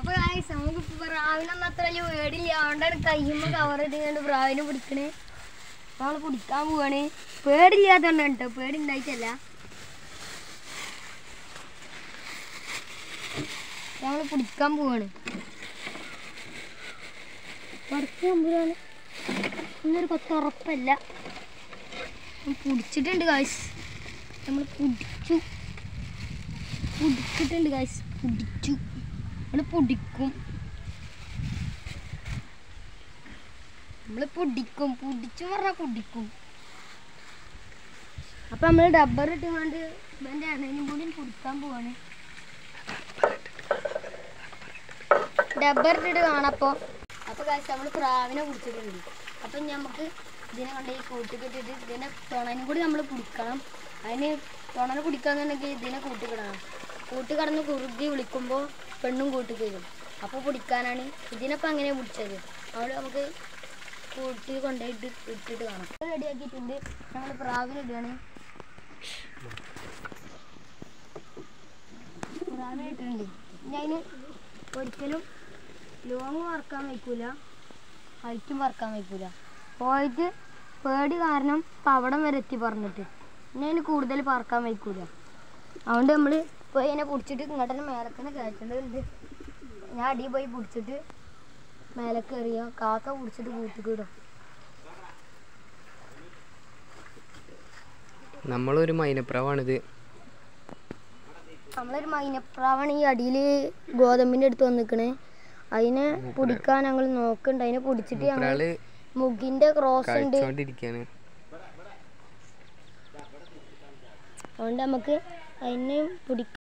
അപ്പൊ guys, നമുക്ക് ഇപ്പൊ പ്രാവിനൊന്നും അത്ര വലിയ പേടില്ല അതുകൊണ്ടാണ് കയ്യുമ്പോ കവർ ഇട്ടുകൊണ്ട് പ്രാവിനെ പിടിക്കണേ നമ്മള് പിടിക്കാൻ പോവാണ് പേടില്ലാത്തോണ്ടാണ് കേട്ടോ പേടി ഉണ്ടായിട്ടല്ല നമ്മള് പിടിക്കാൻ പോവാണ് പറിക്കാൻ പോവാണ് ഇന്നൊരു കൊത്ത ഉറപ്പല്ല പിടിച്ചിട്ടുണ്ട് കാശ് നമ്മൾ പിടിച്ചു പിടിച്ചിട്ടുണ്ട് കാശ് പിടിച്ചു നമ്മൾ പിടിക്കും നമ്മൾ പിടിക്കും പിടിച്ചു പറഞ്ഞാൽ പിടിക്കും അപ്പൊ നമ്മൾ ഡബ്ബർ ഇട്ടുകൊണ്ട് ഇവന്റെ അണനും കൂടി പിടിക്കാൻ പോവാണ് ഡബ്ബർ ഇട്ടിട്ട് കാണപ്പോ അപ്പൊ കാശ് നമ്മൾ പ്രാവിനെ പിടിച്ചിട്ടുണ്ട് അപ്പൊ നമുക്ക് ഇതിനെ കൊണ്ട് ഈ കൂട്ടിക്കിട്ടിട്ട് ഇതിനെ തുണനും കൂടി നമ്മൾ പിടിക്കണം അതിന് തുണനെ പിടിക്കാന്നുണ്ടെങ്കിൽ ഇതിനെ കൂട്ടിക്കിടണം കൂട്ടിക്കിടന്ന് കുറുകി വിളിക്കുമ്പോൾ പെണ്ണും കൂട്ടി കയറും അപ്പോൾ പിടിക്കാനാണ് ഇതിനപ്പം അങ്ങനെ പിടിച്ചത് അവിടെ നമുക്ക് കൂട്ടി കൊണ്ടുപോയിട്ട് ഇട്ടിട്ട് കാണാം റെഡിയാക്കിയിട്ടുണ്ട് ഞങ്ങൾ പ്രാവിനെ ഇടുകയാണ് പ്രാവിനെ ഇട്ടിട്ടുണ്ട് ഇനി അതിന് ഒരിക്കലും ലോങ് വറക്കാൻ വയ്ക്കൂല ഹൈറ്റും വറക്കാൻ വയ്ക്കൂല പോയിട്ട് പേടി കാരണം പവടം വരെ എത്തി പറഞ്ഞിട്ട് ഇനി അതിന് കൂടുതൽ പറക്കാൻ വയ്ക്കൂല അതുകൊണ്ട് നമ്മൾ പോയി അതിനെ പിടിച്ചിട്ട് ഇങ്ങോട്ട് മേലക്കന്നെ കയറ്റേണ്ടതുണ്ട് ഞാൻ അടിയിൽ പോയി പിടിച്ചിട്ട് മേലെ കയറിയ കാക്ക പിടിച്ചിട്ട് കൂട്ടിക്കിടും നമ്മളൊരു മൈനപ്രാവാണിത് നമ്മളൊരു മൈനപ്രാവാണ് ഈ അടിയിൽ ഗോതമ്പിൻ്റെ അടുത്ത് വന്നിക്കണേ അതിനെ പിടിക്കാൻ ഞങ്ങൾ നോക്കുന്നുണ്ട് അതിനെ പിടിച്ചിട്ട് ഞങ്ങൾ ഒരാള് മുഗിന്റെ ക്രോസ് ഉണ്ട് കഴിച്ചോണ്ടിരിക്കാണ് അതുകൊണ്ട് നമുക്ക് അതിനെ പിടിക്കാൻ